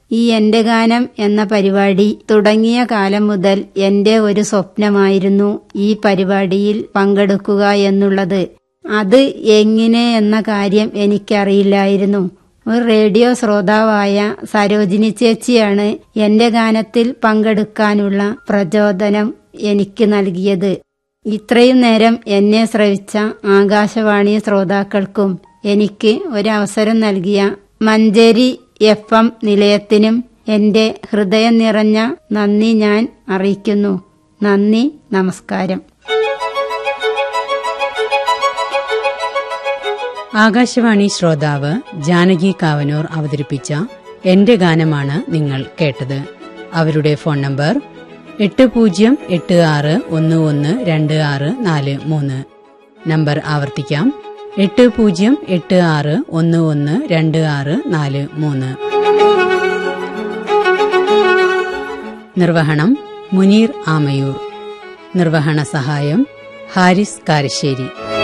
ഈ എന്റെ ഗാനം എന്ന പരിപാടി തുടങ്ങിയ കാലം മുതൽ എന്റെ ഒരു സ്വപ്നമായിരുന്നു ഈ പരിപാടിയിൽ പങ്കെടുക്കുക എന്നുള്ളത് അത് എങ്ങനെ എന്ന കാര്യം എനിക്കറിയില്ലായിരുന്നു ഒരു റേഡിയോ ശ്രോതാവായ സരോജിനി ചേച്ചിയാണ് എന്റെ ഗാനത്തിൽ പങ്കെടുക്കാനുള്ള പ്രചോദനം എനിക്ക് നൽകിയത് ഇത്രയും നേരം എന്നെ ശ്രവിച്ച ആകാശവാണി ശ്രോതാക്കൾക്കും എനിക്ക് ഒരവസരം നൽകിയ മഞ്ചേരി എഫ് എം നിലയത്തിനും എന്റെ ഹൃദയം നിറഞ്ഞ നന്ദി ഞാൻ അറിയിക്കുന്നു നന്ദി നമസ്കാരം ആകാശവാണി ശ്രോതാവ് ജാനകി കാവനൂർ അവതരിപ്പിച്ച എന്റെ ഗാനമാണ് നിങ്ങൾ കേട്ടത് അവരുടെ ഫോൺ നമ്പർ എട്ട് പൂജ്യം എട്ട് ആറ് ഒന്ന് ഒന്ന് രണ്ട് ആറ് നാല് മൂന്ന് നമ്പർ ആവർത്തിക്കാം എട്ട് പൂജ്യം എട്ട് ആറ് ഒന്ന് ഒന്ന് രണ്ട് ആറ് നാല് മൂന്ന് നിർവഹണം മുനീർ ആമയൂർ നിർവഹണ സഹായം ഹാരിസ് കാരശ്ശേരി